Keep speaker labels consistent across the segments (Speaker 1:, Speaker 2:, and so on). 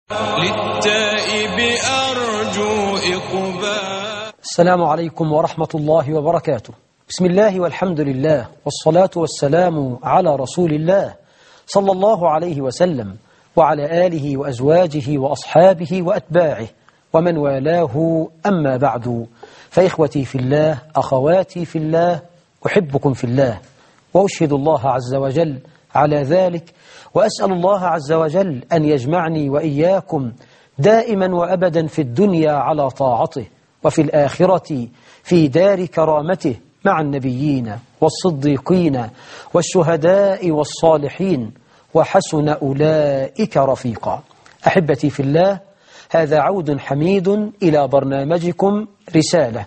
Speaker 1: للتائب أرجو إقبال
Speaker 2: السلام عليكم ورحمة الله وبركاته بسم الله والحمد لله والصلاة والسلام على رسول الله صلى الله عليه وسلم وعلى آله وأزواجه وأصحابه وأتباعه ومن والاه أما بعد فإخوتي في الله أخواتي في الله أحبكم في الله وأشهد الله عز وجل على ذلك وأسأل الله عز وجل أن يجمعني وإياكم دائما وأبدا في الدنيا على طاعته وفي الآخرة في دار كرامته مع النبيين والصديقين والشهداء والصالحين وحسن أولئك رفيقا أحبتي في الله هذا عود حميد إلى برنامجكم رسالة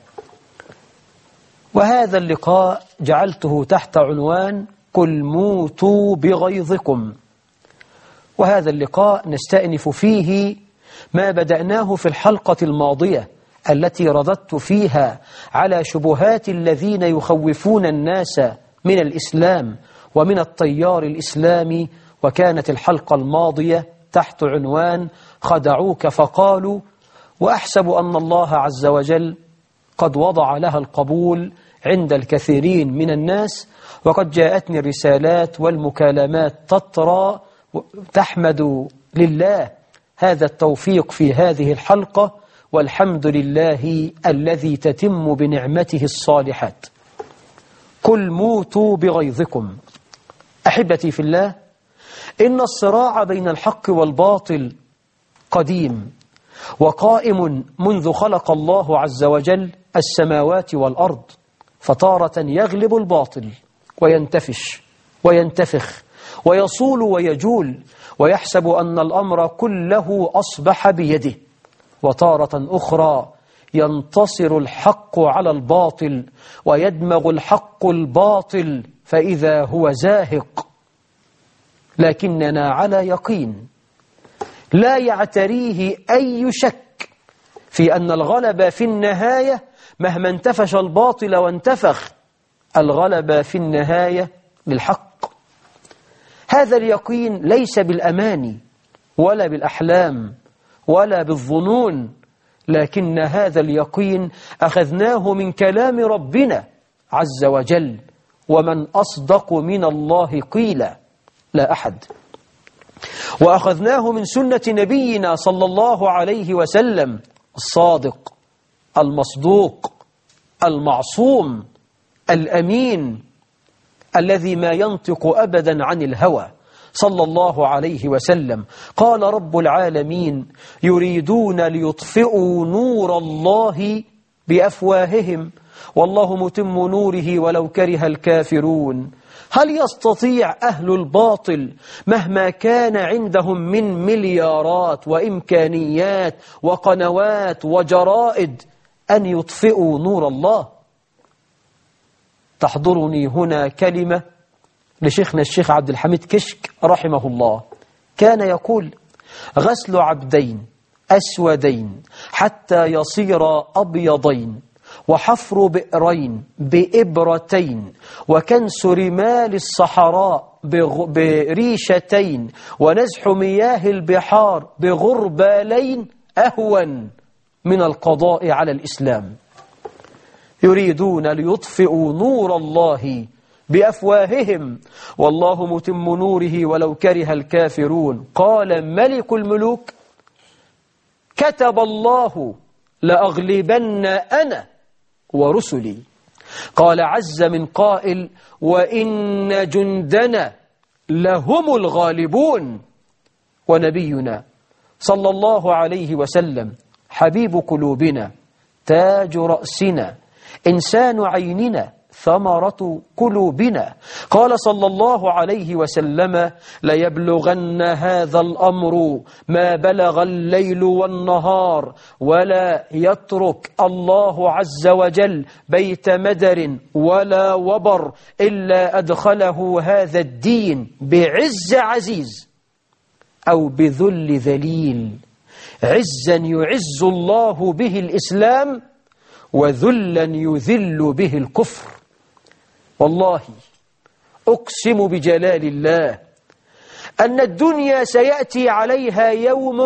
Speaker 2: وهذا اللقاء جعلته تحت عنوان قل موتوا بغيظكم وهذا اللقاء نستأنف فيه ما بدأناه في الحلقة الماضية التي رددت فيها على شبهات الذين يخوفون الناس من الإسلام ومن التيار الإسلامي وكانت الحلقة الماضية تحت عنوان خدعوك فقالوا وأحسب أن الله عز وجل قد وضع لها القبول عند الكثيرين من الناس وقد جاءتني الرسالات والمكالمات تطرى تحمد لله هذا التوفيق في هذه الحلقة والحمد لله الذي تتم بنعمته الصالحات قل موتوا بغيظكم أحبتي في الله إن الصراع بين الحق والباطل قديم وقائم منذ خلق الله عز وجل السماوات والأرض فتارة يغلب الباطل وينتفش وينتفخ ويصول ويجول ويحسب أن الأمر كله أصبح بيده وتارة أخرى ينتصر الحق على الباطل ويدمغ الحق الباطل فإذا هو زاهق لكننا على يقين لا يعتريه أي شك في أن الغلب في النهاية مهما انتفش الباطل وانتفخ الغلب في النهاية للحق هذا اليقين ليس بالأماني ولا بالأحلام ولا بالظنون لكن هذا اليقين أخذناه من كلام ربنا عز وجل ومن أصدق من الله قيلا لا أحد وأخذناه من سنة نبينا صلى الله عليه وسلم الصادق المصدوق المعصوم الأمين الذي ما ينطق أبدا عن الهوى صلى الله عليه وسلم قال رب العالمين يريدون ليطفئوا نور الله بأفواههم والله متم نوره ولو كره الكافرون هل يستطيع أهل الباطل مهما كان عندهم من مليارات وإمكانيات وقنوات وجرائد أن يطفئوا نور الله تحضرني هنا كلمة لشيخنا الشيخ عبد الحميد كشك رحمه الله كان يقول غسل عبدين أسودين حتى يصير أبيضين وحفر بئرين بإبرتين وكنس رمال الصحراء بريشتين ونزح مياه البحار بغربالين أهون من القضاء على الإسلام يريدون ليطفئوا نور الله بأفواههم والله متم نوره ولو كره الكافرون قال ملك الملوك كتب الله لأغلبن أنا ورسلي قال عز من قائل وإن جندنا لهم الغالبون ونبينا صلى الله عليه وسلم حبيب قلوبنا تاج رأسنا إنسان عيننا ثمرة قلوبنا قال صلى الله عليه وسلم ليبلغن هذا الأمر ما بلغ الليل والنهار ولا يترك الله عز وجل بيت مدر ولا وبر إلا أدخله هذا الدين بعز عزيز أو بذل ذليل عزا يعز الله به الإسلام وذلا يذل به الكفر والله أقسم بجلال الله أن الدنيا سيأتي عليها يوم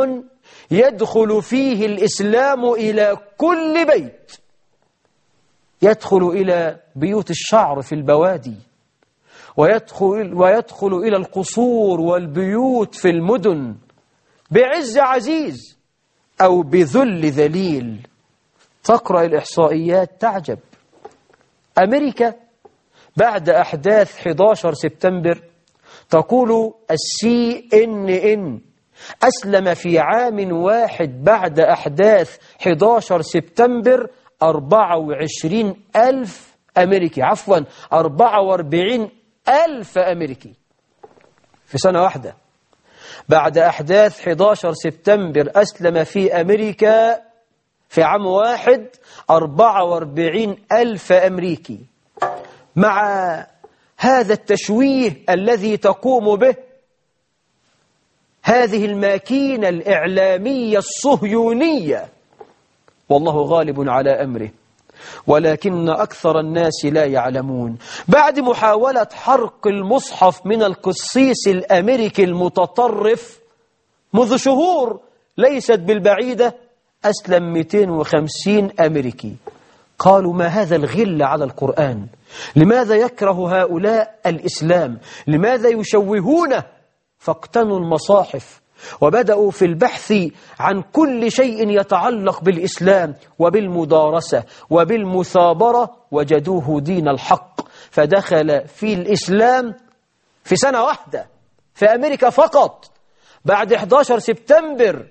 Speaker 2: يدخل فيه الإسلام إلى كل بيت يدخل إلى بيوت الشعر في البوادي ويدخل, ويدخل إلى القصور والبيوت في المدن بعز عزيز أو بذل ذليل تقرأ الإحصائيات تعجب أمريكا بعد أحداث 11 سبتمبر تقول السي إن إن أسلم في عام واحد بعد أحداث 11 سبتمبر 24 ألف أمريكي عفوا 44 ألف أمريكي في سنة واحدة بعد أحداث 11 سبتمبر أسلم في أمريكا في عام واحد 44 ألف أمريكي مع هذا التشويه الذي تقوم به هذه الماكينة الإعلامية الصهيونية والله غالب على أمره ولكن أكثر الناس لا يعلمون بعد محاولة حرق المصحف من القسيس الأمريكي المتطرف منذ شهور ليست بالبعيدة أسلم 250 أمريكي قالوا ما هذا الغل على القرآن لماذا يكره هؤلاء الإسلام لماذا يشوهونه فاقتنوا المصاحف وبدأوا في البحث عن كل شيء يتعلق بالإسلام وبالمدارسة وبالمثابرة وجدوه دين الحق فدخل في الإسلام في سنة واحدة في أمريكا فقط بعد 11 سبتمبر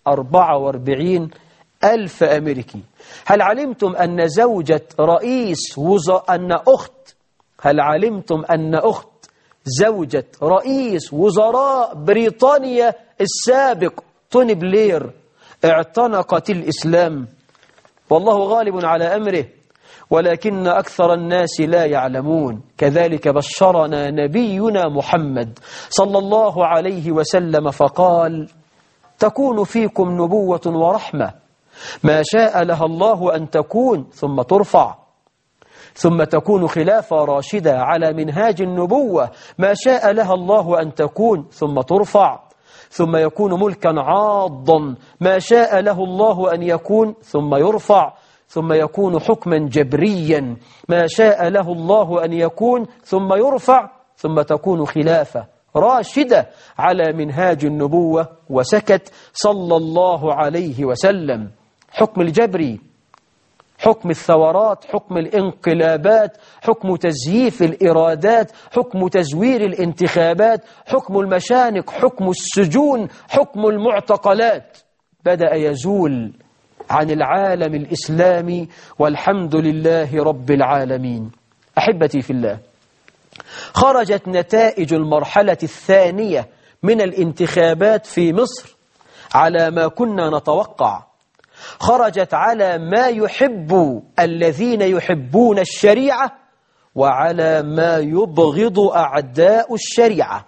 Speaker 2: 44 ألف أمريكي هل علمتم أن زوجة رئيس وزراء أن أخت هل علمتم أن أخت زوجة رئيس وزراء بريطانيا السابق توني بلير اعتنقت الإسلام والله غالب على أمره ولكن أكثر الناس لا يعلمون كذلك بشرنا نبينا محمد صلى الله عليه وسلم فقال تكون فيكم نبوة ورحمة ما شاء لها الله أن تكون ثم ترفع ثم تكون خلافة راشدة على منهاج النبوة ما شاء لها الله أن تكون ثم ترفع ثم يكون ملكا عاضا ما شاء له الله أن يكون ثم يرفع ثم يكون حكما جبريا ما شاء له الله أن يكون ثم يرفع ثم تكون خلافة راشدة على منهاج النبوة وسكت صلى الله عليه وسلم حكم الجبري حكم الثورات حكم الانقلابات حكم تزييف الإرادات حكم تزوير الانتخابات حكم المشانق حكم السجون حكم المعتقلات بدأ يزول عن العالم الإسلامي والحمد لله رب العالمين أحبتي في الله خرجت نتائج المرحلة الثانية من الانتخابات في مصر على ما كنا نتوقع خرجت على ما يحب الذين يحبون الشريعة وعلى ما يبغض أعداء الشريعة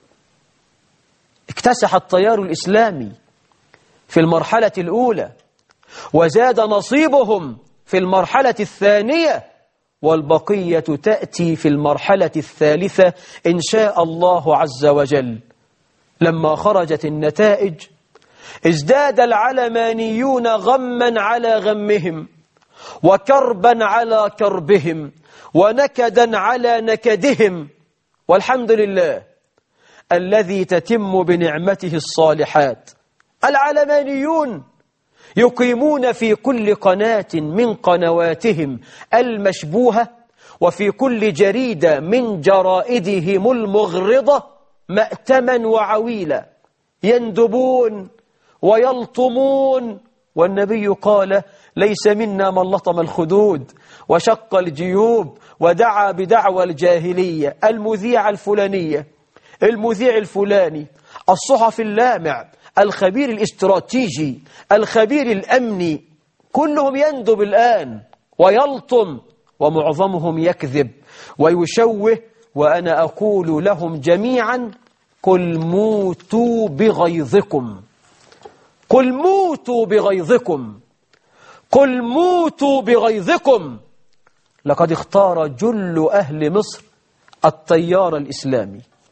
Speaker 2: اكتسح التيار الإسلامي في المرحلة الأولى وزاد نصيبهم في المرحلة الثانية والبقية تأتي في المرحلة الثالثة إن شاء الله عز وجل لما خرجت النتائج ازداد العلمانيون غما على غمهم وكربا على كربهم ونكدا على نكدهم والحمد لله الذي تتم بنعمته الصالحات العلمانيون يقيمون في كل قناة من قنواتهم المشبوهة وفي كل جريدة من جرائدهم المغرضة مأتما وعويلا يندبون ويلطمون والنبي قال ليس منا من لطم الخدود وشق الجيوب ودعا بدعوى الجاهلية المذيع الفلانية المذيع الفلاني الصحفي اللامع الخبير الاستراتيجي الخبير الأمني كلهم يندب الآن ويلطم ومعظمهم يكذب ويشوه وأنا أقول لهم جميعا قل موتوا بغيظكم قل موتوا بغيظكم قل موتوا بغيظكم لقد اختار جل أهل مصر التيار الإسلامي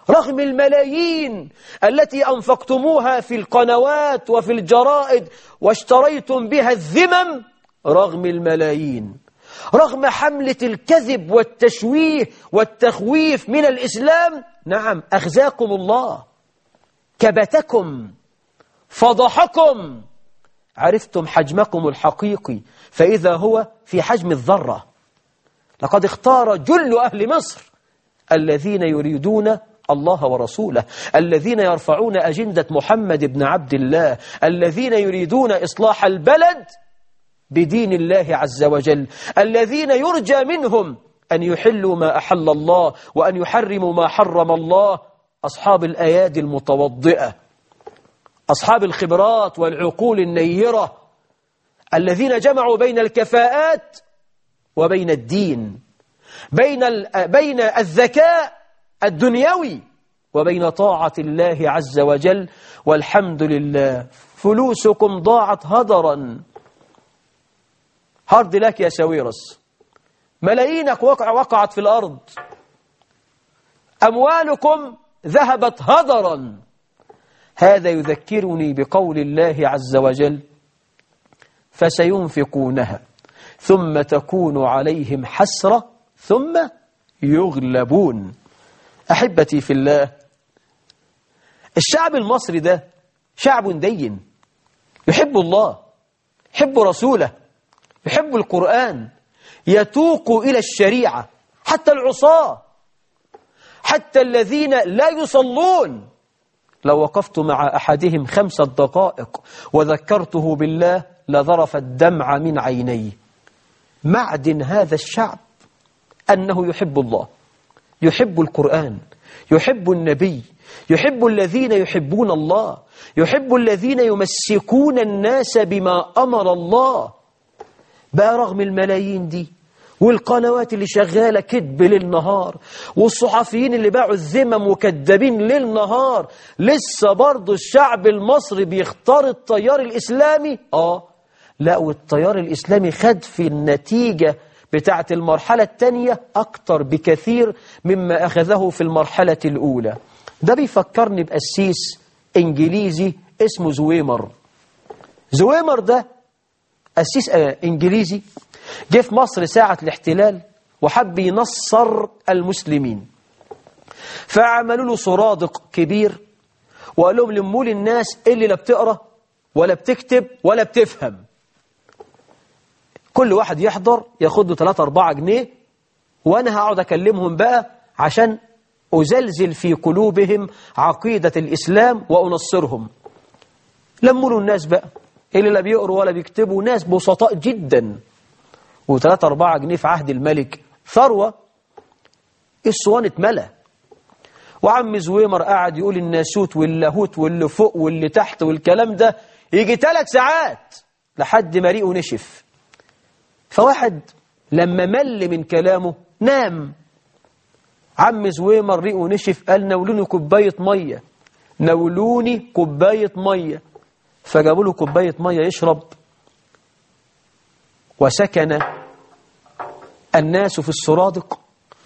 Speaker 2: رغم الملايين التي أنفقتموها في القنوات وفي الجرائد واشتريتم بها الذمم رغم الملايين رغم حملة الكذب والتشويه والتخويف من الإسلام نعم أخزاكم الله كبتكم فضحكم عرفتم حجمكم الحقيقي فإذا هو في حجم الذرة لقد اختار جل أهل مصر الذين يريدون الله ورسوله الذين يرفعون أجندة محمد بن عبد الله الذين يريدون إصلاح البلد بدين الله عز وجل الذين يرجى منهم أن يحلوا ما أحل الله وأن يحرموا ما حرم الله أصحاب الأيادي المتوضئة أصحاب الخبرات والعقول النيرة الذين جمعوا بين الكفاءات وبين الدين بين بين الذكاء الدنيوي وبين طاعة الله عز وجل والحمد لله فلوسكم ضاعت هدرا هارد لك يا ساويرس ملايينك وقع وقعت في الأرض أموالكم ذهبت هدرا هذا يذكرني بقول الله عز وجل فسينفقونها ثم تكون عليهم حسرة ثم يغلبون أحبتي في الله الشعب المصري ده شعب دين يحب الله يحب رسوله يحب القرآن يتوق إلى الشريعة حتى العصاة حتى الذين لا يصلون لو وقفت مع أحدهم خمسة دقائق وذكرته بالله لذرف الدمع من عينيه معدن هذا الشعب أنه يحب الله يحب القرآن يحب النبي يحب الذين يحبون الله يحب الذين يمسكون الناس بما أمر الله بقى رغم الملايين دي والقنوات اللي شغالة كذب ليل نهار والصحفيين اللي باعوا الذمم وكذابين ليل نهار لسه برضه الشعب المصري بيختار التيار الإسلامي آه لا والتيار الإسلامي خد في النتيجة بتاعت المرحلة الثانية أكتر بكثير مما أخذه في المرحلة الأولى ده بيفكرني بأسيس إنجليزي اسمه زويمر زويمر ده أسيس إنجليزي جه في مصر ساعة الاحتلال وحب ينصر المسلمين فعملوا له سرادق كبير وقال لهم لموا لي الناس اللي لا بتقرا ولا بتكتب ولا بتفهم كل واحد يحضر ياخد له 3 4 جنيه وانا هقعد اكلمهم بقى عشان ازلزل في قلوبهم عقيدة الإسلام وأنصرهم لموا له الناس بقى اللي لا بيقروا ولا بيكتبوا ناس بسطاء جدا وثلاثة أربعة جنيه في عهد الملك ثروة الصوان اتملى وعم زويمر قاعد يقول الناسوت واللاهوت واللي فوق واللي تحت والكلام ده يجي ثلاث ساعات لحد ما ريقه نشف فواحد لما مل من كلامه نام عم زويمر ريقه نشف قال نولوني كوباية مية نولوني كوباية مية فجابوا له كوباية مية يشرب وسكن الناس في السرادق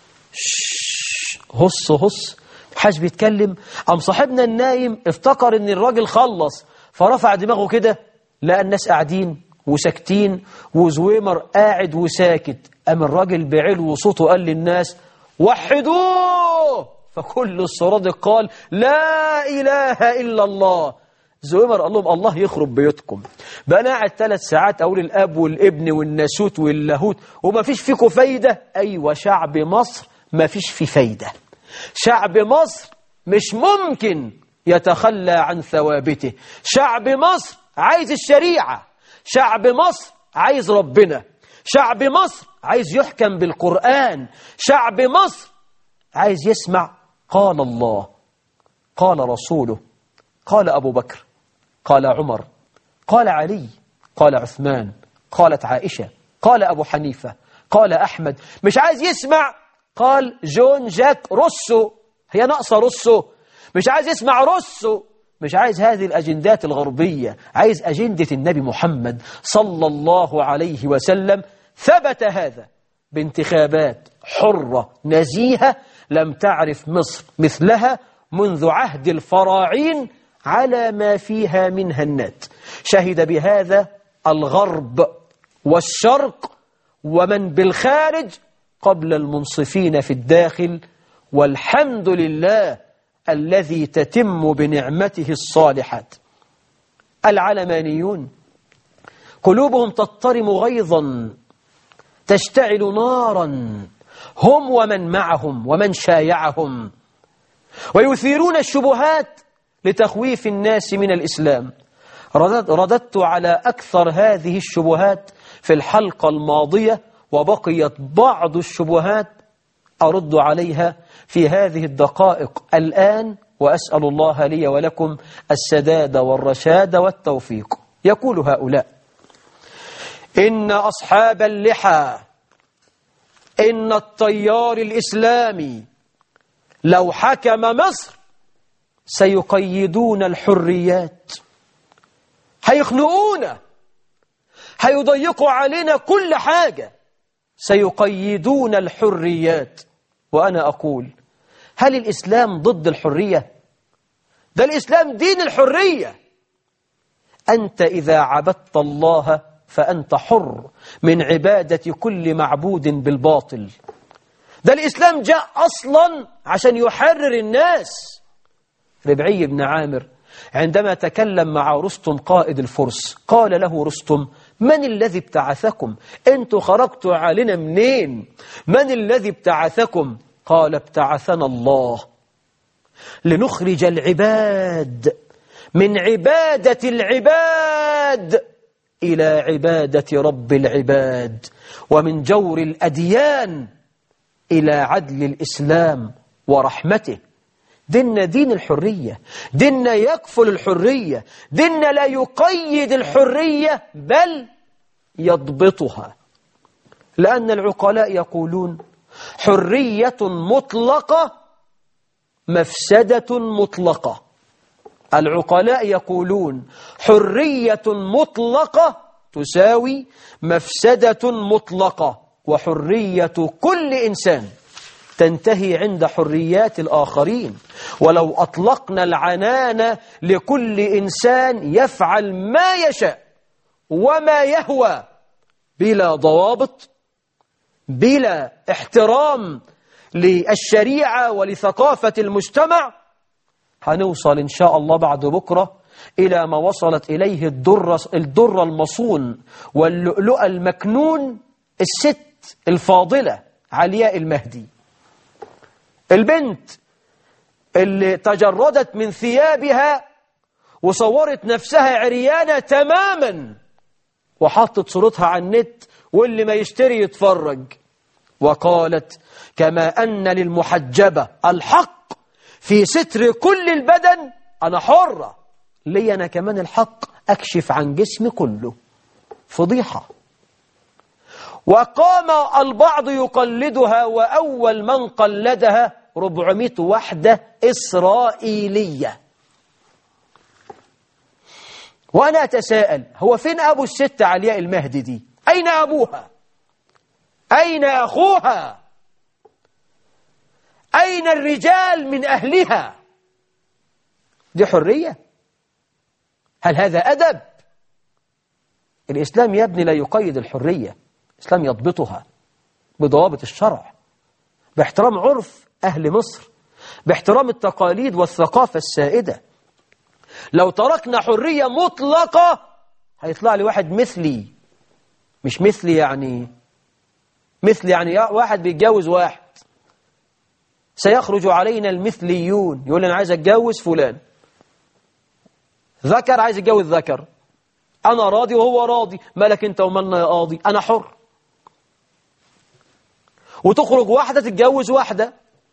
Speaker 2: هص هص حاج بيتكلم قام صاحبنا النايم افتكر ان الراجل خلص فرفع دماغه كده لقى الناس قاعدين وساكتين وزويمر قاعد وساكت قام الراجل بعلو صوته قال للناس وحدوه فكل السرادق قال لا إله إلا الله زويمر قال لهم الله يخرب بيوتكم بقى انا قاعد ثلاث ساعات اقول الاب والابن والناسوت واللاهوت وما فيش فيكم فايده ايوه شعب مصر ما فيش فيه فايده شعب مصر مش ممكن يتخلى عن ثوابته شعب مصر عايز الشريعه شعب مصر عايز ربنا شعب مصر عايز يحكم بالقرآن شعب مصر عايز يسمع قال الله قال رسوله قال أبو بكر قال عمر قال علي قال عثمان قالت عائشة قال أبو حنيفة قال أحمد مش عايز يسمع قال جون جاك روسو هي ناقصة روسو مش عايز يسمع روسو مش عايز هذه الأجندات الغربية عايز أجندة النبي محمد صلى الله عليه وسلم ثبت هذا بانتخابات حرة نزيهة لم تعرف مصر مثلها منذ عهد الفراعين على ما فيها من هنات شهد بهذا الغرب والشرق ومن بالخارج قبل المنصفين في الداخل والحمد لله الذي تتم بنعمته الصالحات العلمانيون قلوبهم تضطرم غيظا تشتعل نارا هم ومن معهم ومن شايعهم ويثيرون الشبهات لتخويف الناس من الإسلام رددت على أكثر هذه الشبهات في الحلقة الماضية وبقيت بعض الشبهات أرد عليها في هذه الدقائق الآن وأسأل الله لي ولكم السداد والرشاد والتوفيق يقول هؤلاء إن أصحاب اللحى إن التيار الإسلامي لو حكم مصر سيقيدون الحريات هيخنقونا هيضيقوا علينا كل حاجة سيقيدون الحريات وأنا أقول هل الإسلام ضد الحرية؟ ده الإسلام دين الحرية أنت إذا عبدت الله فأنت حر من عبادة كل معبود بالباطل ده الإسلام جاء أصلا عشان يحرر الناس ربعي بن عامر عندما تكلم مع رستم قائد الفرس قال له رستم من الذي ابتعثكم انتوا خرجتوا علينا منين من الذي ابتعثكم قال ابتعثنا الله لنخرج العباد من عبادة العباد إلى عبادة رب العباد ومن جور الأديان إلى عدل الإسلام ورحمته ديننا دين الحرية ديننا يكفل الحرية ديننا لا يقيد الحرية بل يضبطها لأن العقلاء يقولون حرية مطلقة مفسدة مطلقة العقلاء يقولون حرية مطلقة تساوي مفسدة مطلقة وحرية كل إنسان تنتهي عند حريات الآخرين ولو أطلقنا العنان لكل إنسان يفعل ما يشاء وما يهوى بلا ضوابط بلا احترام للشريعة ولثقافة المجتمع هنوصل إن شاء الله بعد بكرة إلى ما وصلت إليه الدر, الدر المصون واللؤلؤ المكنون الست الفاضلة علياء المهدي البنت اللي تجردت من ثيابها وصورت نفسها عريانة تماما وحطت صورتها على النت واللي ما يشتري يتفرج وقالت كما أن للمحجبة الحق في ستر كل البدن أنا حرة لي أنا كمان الحق أكشف عن جسمي كله فضيحة وقام البعض يقلدها وأول من قلدها 400 وحدة إسرائيلية وأنا أتساءل هو فين أبو الست علياء المهدي دي أين أبوها أين أخوها أين الرجال من أهلها دي حرية هل هذا أدب الإسلام يا ابني لا يقيد الحرية الإسلام يضبطها بضوابط الشرع باحترام عرف أهل مصر باحترام التقاليد والثقافة السائدة لو تركنا حرية مطلقة هيطلع لي واحد مثلي مش مثلي يعني مثل يعني واحد بيتجوز واحد سيخرج علينا المثليون يقول أنا عايز أتجوز فلان ذكر عايز يتجوز ذكر أنا راضي وهو راضي مالك أنت ومالنا يا قاضي أنا حر وتخرج واحدة تتجوز واحدة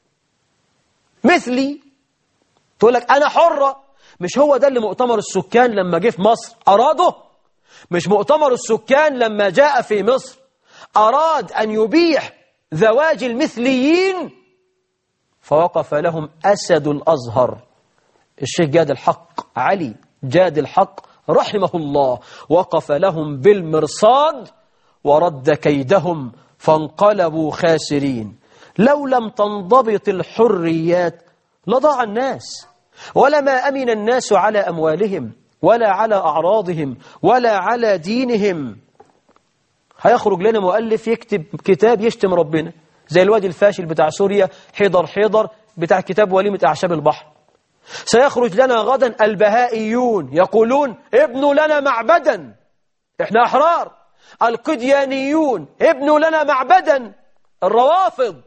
Speaker 2: مثلي تقول لك أنا حرة مش هو ده اللي مؤتمر السكان لما جه في مصر أراده مش مؤتمر السكان لما جاء في مصر أراد أن يبيح زواج المثليين فوقف لهم أسد الأزهر الشيخ جاد الحق علي جاد الحق رحمه الله وقف لهم بالمرصاد ورد كيدهم فانقلبوا خاسرين لو لم تنضبط الحريات لضاع الناس ولما أمن الناس على أموالهم ولا على أعراضهم ولا على دينهم هيخرج لنا مؤلف يكتب كتاب يشتم ربنا زي الواد الفاشل بتاع سوريا حيدر حيدر بتاع كتاب وليمة أعشاب البحر سيخرج لنا غدا البهائيون يقولون ابنوا لنا معبدا احنا أحرار القديانيون ابنوا لنا معبدا الروافض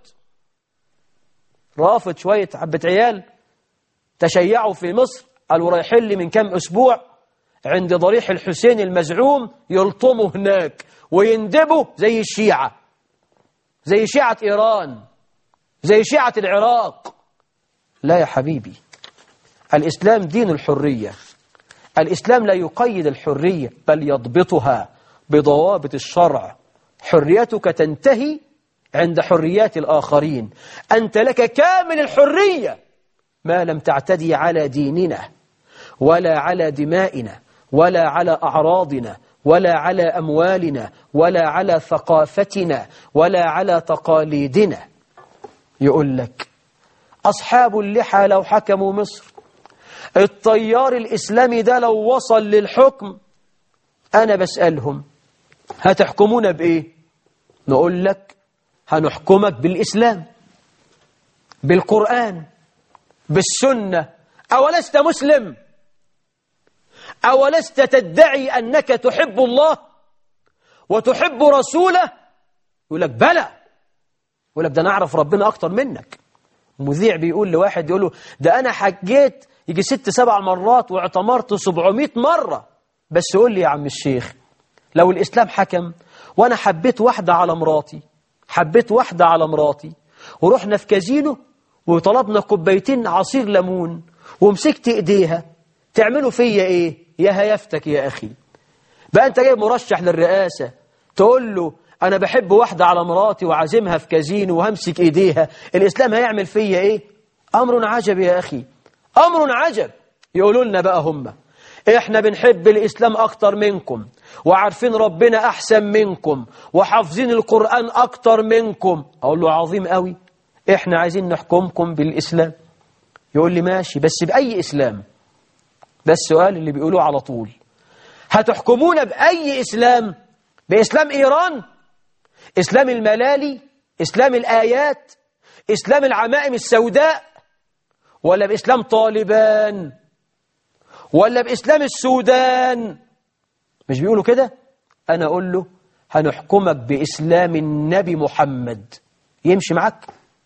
Speaker 2: رافض شوية حبة عيال تشيعوا في مصر قالوا رايحين لي من كام أسبوع عند ضريح الحسين المزعوم يلطموا هناك ويندبوا زي الشيعة زي شيعة إيران زي شيعة العراق لا يا حبيبي الإسلام دين الحرية الإسلام لا يقيد الحرية بل يضبطها بضوابط الشرع حريتك تنتهي عند حريات الآخرين أنت لك كامل الحرية ما لم تعتدي على ديننا ولا على دمائنا ولا على أعراضنا ولا على أموالنا ولا على ثقافتنا ولا على تقاليدنا يقول لك أصحاب اللحى لو حكموا مصر الطيار الإسلامي ده لو وصل للحكم أنا بسألهم هتحكمون بإيه نقول لك هنحكمك بالإسلام بالقرآن بالسنة أولست مسلم أولست تدعي أنك تحب الله وتحب رسوله يقول لك بلى يقول لك ده أنا أعرف ربنا أكتر منك مذيع بيقول لواحد يقول له ده أنا حجيت يجي ست سبع مرات واعتمرت سبعمائة مرة بس قول لي يا عم الشيخ لو الإسلام حكم وأنا حبيت واحدة على مراتي حبيت واحدة على مراتي ورحنا في كازينو وطلبنا كوبايتين عصير ليمون ومسكت ايديها تعملوا فيا ايه يا هيفتك يا اخي بقى انت جاي مرشح للرئاسة تقول له انا بحب واحدة على مراتي وعازمها في كازينو وهمسك ايديها الاسلام هيعمل فيا ايه امر عجب يا اخي امر عجب يقولوا لنا بقى هم احنا بنحب الاسلام اكتر منكم وعارفين ربنا احسن منكم وحافظين القرآن اكتر منكم اقول له عظيم قوي احنا عايزين نحكمكم بالإسلام يقول لي ماشي بس بأي إسلام ده السؤال اللي بيقولوه على طول هتحكمون بأي إسلام بإسلام إيران إسلام الملالي إسلام الآيات إسلام العمائم السوداء ولا بإسلام طالبان ولا بإسلام السودان مش بيقولوا كده أنا أقول له هنحكمك بإسلام النبي محمد يمشي معك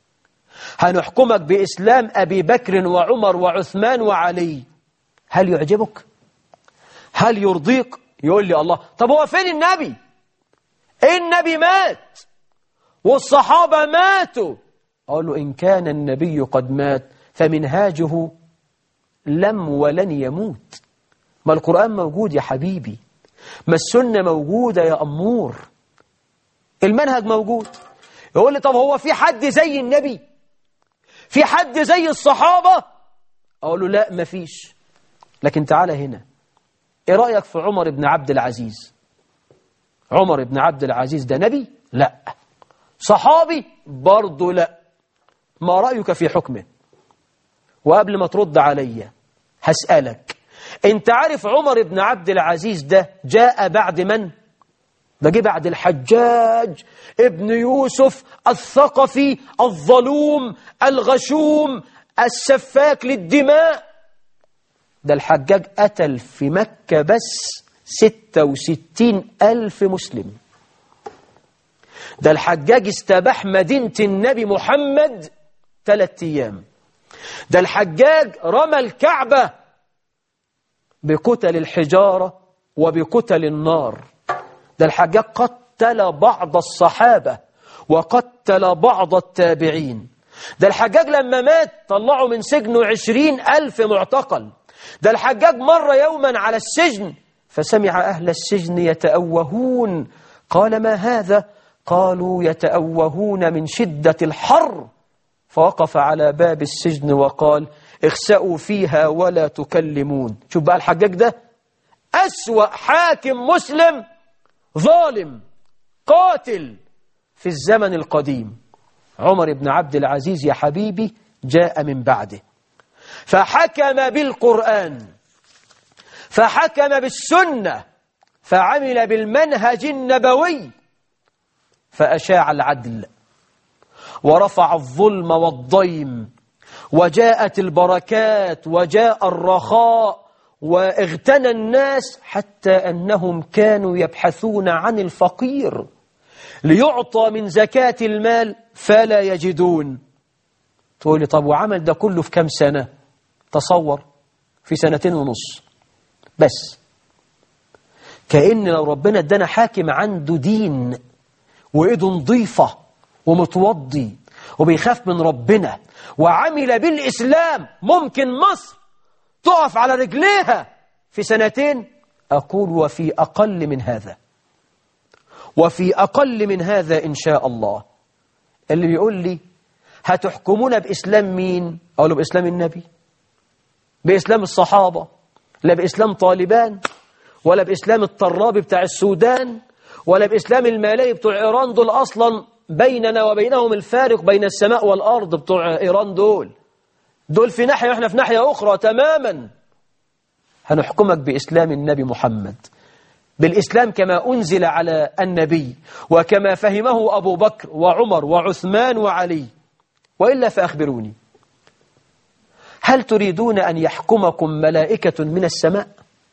Speaker 2: هنحكمك بإسلام أبي بكر وعمر وعثمان وعلي هل يعجبك؟ هل يرضيك؟ يقول لي الله طب هو فين النبي؟ النبي مات والصحابة ماتوا أقول له إن كان النبي قد مات فمنهاجه لم ولن يموت ما القرآن موجود يا حبيبي ما السنة موجودة يا أمور المنهج موجود يقول لي طب هو في حد زي النبي في حد زي الصحابة أقول له لا مفيش لكن تعالى هنا إيه رأيك في عمر بن عبد العزيز عمر بن عبد العزيز ده نبي لا صحابي برضه لا ما رأيك في حكمه وقبل ما ترد عليا هسألك انت عارف عمر بن عبد العزيز ده جاء بعد من ده جه بعد الحجاج ابن يوسف الثقفي الظلوم الغشوم السفاك للدماء ده الحجاج قتل في مكة بس ستة وستين ألف مسلم ده الحجاج استباح مدينة النبي محمد ثلاثة أيام ده الحجاج رمى الكعبة بكتل الحجارة وبكتل النار ده الحجاج قتل بعض الصحابة وقتل بعض التابعين ده الحجاج لما مات طلعوا من سجنه عشرين ألف معتقل ده الحجاج مر يوما على السجن فسمع أهل السجن يتأوهون قال ما هذا قالوا يتأوهون من شدة الحر فوقف على باب السجن وقال اخسأوا فيها ولا تكلمون شوف بقى الحجاج ده أسوأ حاكم مسلم ظالم قاتل في الزمن القديم عمر بن عبد العزيز يا حبيبي جاء من بعده فحكم بالقرآن فحكم بالسنة فعمل بالمنهج النبوي فأشاع العدل ورفع الظلم والضيم وجاءت البركات وجاء الرخاء واغتنى الناس حتى أنهم كانوا يبحثون عن الفقير ليعطى من زكاة المال فلا يجدون تقول لي طب وعمل ده كله في كم سنة تصور في سنتين ونص بس كأن لو ربنا ادانا حاكم عنده دين وإيده نظيفة ومتوضي وبيخاف من ربنا وعمل بالإسلام ممكن مصر تقف على رجليها في سنتين أقول وفي أقل من هذا وفي أقل من هذا إن شاء الله اللي بيقول لي هتحكمون بإسلام مين أقول له بإسلام النبي بإسلام الصحابة لا بإسلام طالبان ولا بإسلام الطرابي بتاع السودان ولا بإسلام المالي بتوع إيران دول أصلا بيننا وبينهم الفارق بين السماء والأرض بتوع إيران دول دول في ناحية وإحنا في ناحية أخرى تماما هنحكمك بإسلام النبي محمد بالإسلام كما أنزل على النبي وكما فهمه أبو بكر وعمر وعثمان وعلي وإلا فأخبروني هل تريدون أن يحكمكم ملائكة من السماء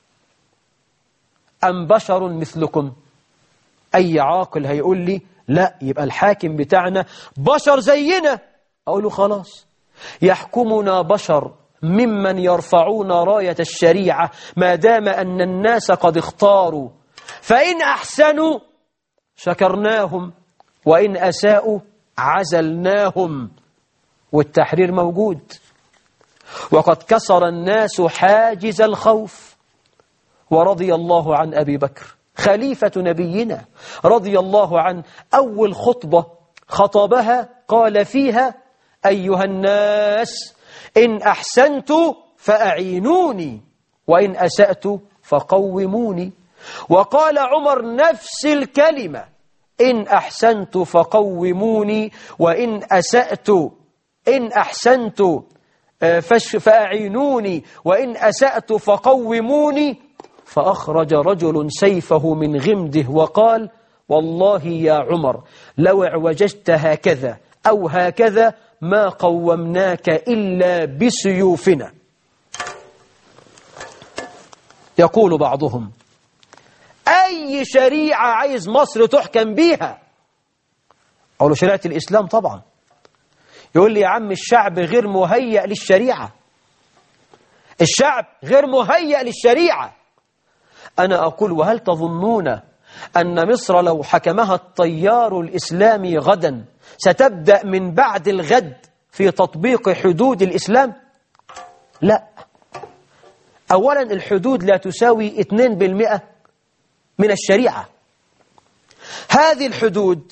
Speaker 2: أم بشر مثلكم أي عاقل هيقول لي لا يبقى الحاكم بتاعنا بشر زينا أقول له خلاص يحكمنا بشر ممن يرفعون راية الشريعة ما دام أن الناس قد اختاروا فإن أحسنوا شكرناهم وإن أساءوا عزلناهم والتحرير موجود وقد كسر الناس حاجز الخوف ورضي الله عن أبي بكر خليفة نبينا رضي الله عن أول خطبة خطبها قال فيها أيها الناس إن أحسنت فأعينوني وإن أسأت فقوموني وقال عمر نفس الكلمة إن أحسنت فقوموني وإن أسأت إن أحسنت فأعينوني وإن أسأت فقوموني فأخرج رجل سيفه من غمده وقال والله يا عمر لو اعوججت هكذا أو هكذا ما قومناك إلا بسيوفنا يقول بعضهم أي شريعة عايز مصر تحكم بيها أقول له شريعة الإسلام طبعا يقول لي يا عم الشعب غير مهيأ للشريعة الشعب غير مهيأ للشريعة أنا أقول وهل تظنون أن مصر لو حكمها الطيار الإسلامي غدا ستبدأ من بعد الغد في تطبيق حدود الإسلام لا أولا الحدود لا تساوي 2% من الشريعة هذه الحدود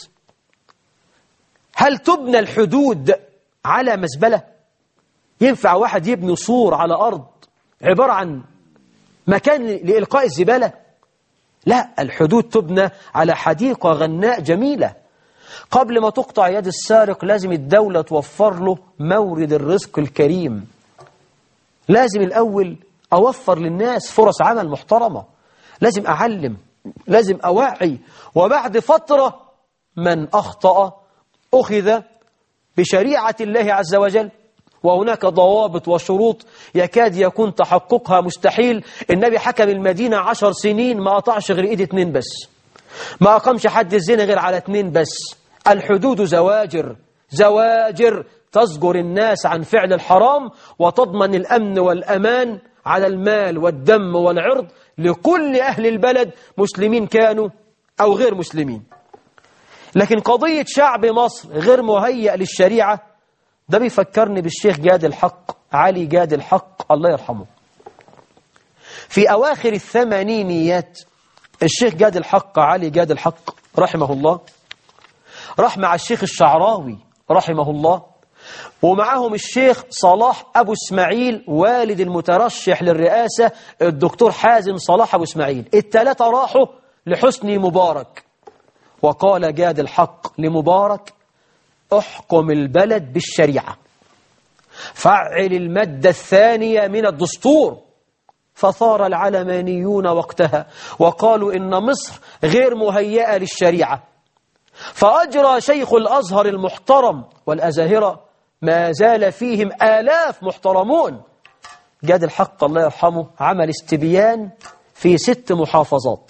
Speaker 2: هل تبنى الحدود على مزبلة ينفع واحد يبني سور على أرض عبارة عن مكان لإلقاء الزبالة لا الحدود تبنى على حديقة غناء جميلة قبل ما تقطع يد السارق لازم الدولة توفر له مورد الرزق الكريم لازم الأول أوفر للناس فرص عمل محترمة لازم أعلم لازم أوعي وبعد فترة من أخطأ أخذ بشريعة الله عز وجل وهناك ضوابط وشروط يكاد يكون تحققها مستحيل النبي حكم المدينة عشر سنين ما قطعش غير إيد اتنين بس ما أقامش حد الزنا غير على اتنين بس الحدود زواجر زواجر تزجر الناس عن فعل الحرام وتضمن الأمن والأمان على المال والدم والعرض لكل أهل البلد مسلمين كانوا أو غير مسلمين لكن قضية شعب مصر غير مهيأ للشريعة ده بيفكرني بالشيخ جاد الحق علي جاد الحق الله يرحمه في أواخر الثمانينيات الشيخ جاد الحق علي جاد الحق رحمه الله راح مع الشيخ الشعراوي رحمه الله ومعهم الشيخ صلاح أبو اسماعيل والد المترشح للرئاسة الدكتور حازم صلاح أبو اسماعيل الثلاثة راحوا لحسني مبارك وقال جاد الحق لمبارك احكم البلد بالشريعة فعل المادة الثانية من الدستور فثار العلمانيون وقتها وقالوا إن مصر غير مهيئة للشريعة فأجرى شيخ الأزهر المحترم والأزاهرة ما زال فيهم آلاف محترمون جاد الحق الله يرحمه عمل استبيان في ست محافظات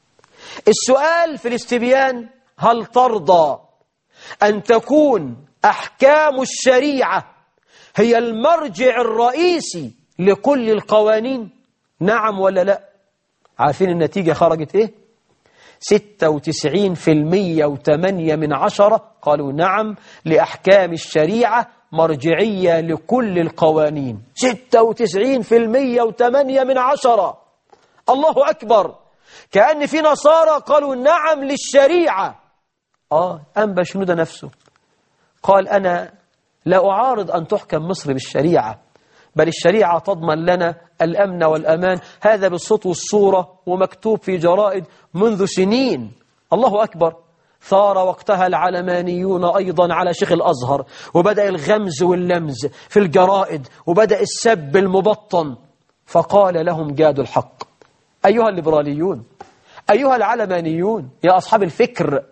Speaker 2: السؤال في الاستبيان هل ترضى أن تكون أحكام الشريعة هي المرجع الرئيسي لكل القوانين نعم ولا لا عارفين النتيجة خرجت ايه ستة وتسعين في المية وثمانية من عشرة قالوا نعم لأحكام الشريعة مرجعية لكل القوانين ستة وتسعين في المية وثمانية من عشرة الله أكبر كأن في نصارى قالوا نعم للشريعة آه أنبا شنودة نفسه قال أنا لا أعارض أن تحكم مصر بالشريعة بل الشريعة تضمن لنا الأمن والأمان هذا بالصوت والصورة ومكتوب في جرائد منذ سنين الله أكبر ثار وقتها العلمانيون أيضا على شيخ الأزهر وبدأ الغمز واللمز في الجرائد وبدأ السب المبطن فقال لهم جاد الحق أيها الليبراليون أيها العلمانيون يا أصحاب الفكر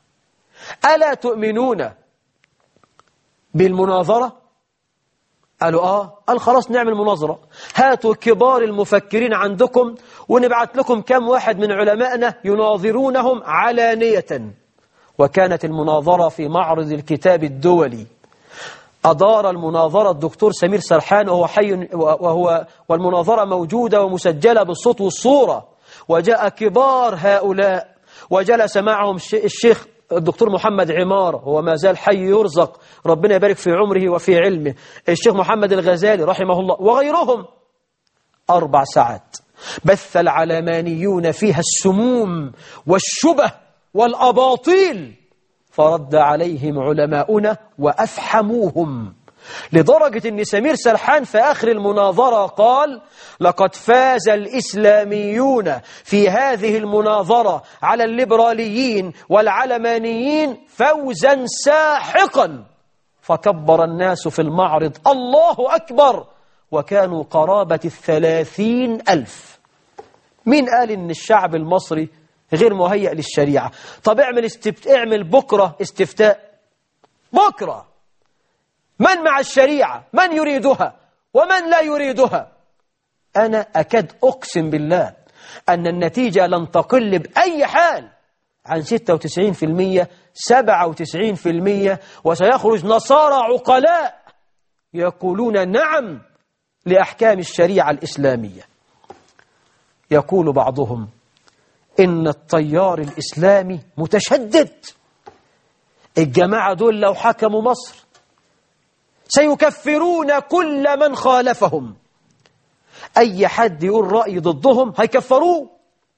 Speaker 2: ألا تؤمنون بالمناظرة قالوا آه قال خلاص نعمل مناظرة هاتوا كبار المفكرين عندكم ونبعت لكم كم واحد من علمائنا يناظرونهم علانية وكانت المناظرة في معرض الكتاب الدولي أدار المناظرة الدكتور سمير سرحان وهو حي وهو والمناظرة موجودة ومسجلة بالصوت والصورة وجاء كبار هؤلاء وجلس معهم الشيخ الدكتور محمد عمار هو ما زال حي يرزق ربنا يبارك في عمره وفي علمه الشيخ محمد الغزالي رحمه الله وغيرهم أربع ساعات بث العلمانيون فيها السموم والشبه والأباطيل فرد عليهم علماؤنا وأفحموهم لدرجة أن سمير سرحان في آخر المناظرة قال لقد فاز الإسلاميون في هذه المناظرة على الليبراليين والعلمانيين فوزا ساحقا فكبر الناس في المعرض الله أكبر وكانوا قرابة الثلاثين ألف مين قال إن الشعب المصري غير مهيئ للشريعة طب اعمل, استفت... اعمل بكرة استفتاء بكرة من مع الشريعة من يريدها ومن لا يريدها أنا أكاد أقسم بالله أن النتيجة لن تقل بأي حال عن 96% 97% وسيخرج نصارى عقلاء يقولون نعم لأحكام الشريعة الإسلامية يقول بعضهم إن التيار الإسلامي متشدد الجماعة دول لو حكموا مصر سيكفرون كل من خالفهم أي حد يقول رأي ضدهم هيكفروه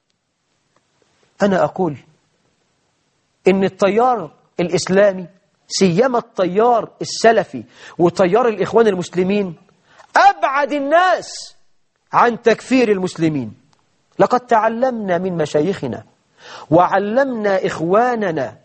Speaker 2: أنا أقول إن التيار الإسلامي سيما التيار السلفي وتيار الإخوان المسلمين أبعد الناس عن تكفير المسلمين لقد تعلمنا من مشايخنا وعلمنا إخواننا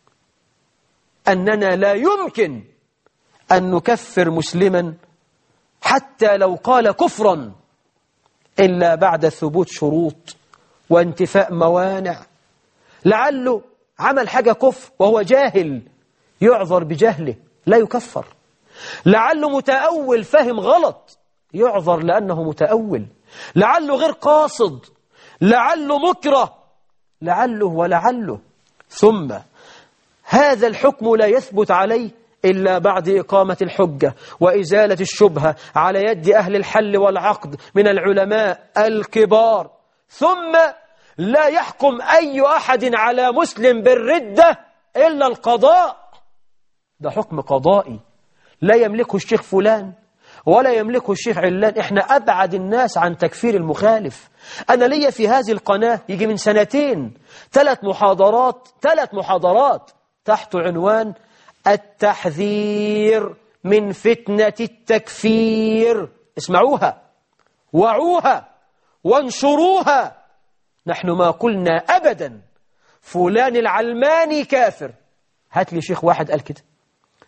Speaker 2: أننا لا يمكن أن نكفر مسلما حتى لو قال كفرا إلا بعد ثبوت شروط وانتفاء موانع لعله عمل حاجة كفر وهو جاهل يعذر بجهله لا يكفر لعله متأول فهم غلط يعذر لأنه متأول لعله غير قاصد لعله مكره لعله ولعله ثم هذا الحكم لا يثبت عليه إلا بعد إقامة الحجة وإزالة الشبهة على يد أهل الحل والعقد من العلماء الكبار ثم لا يحكم أي أحد على مسلم بالردة إلا القضاء ده حكم قضائي لا يملكه الشيخ فلان ولا يملكه الشيخ علان احنا أبعد الناس عن تكفير المخالف أنا ليا في هذه القناة يجي من سنتين ثلاث محاضرات ثلاث محاضرات تحت عنوان التحذير من فتنة التكفير اسمعوها وعوها وانشروها نحن ما قلنا أبدا فلان العلماني كافر هات لي شيخ واحد قال كده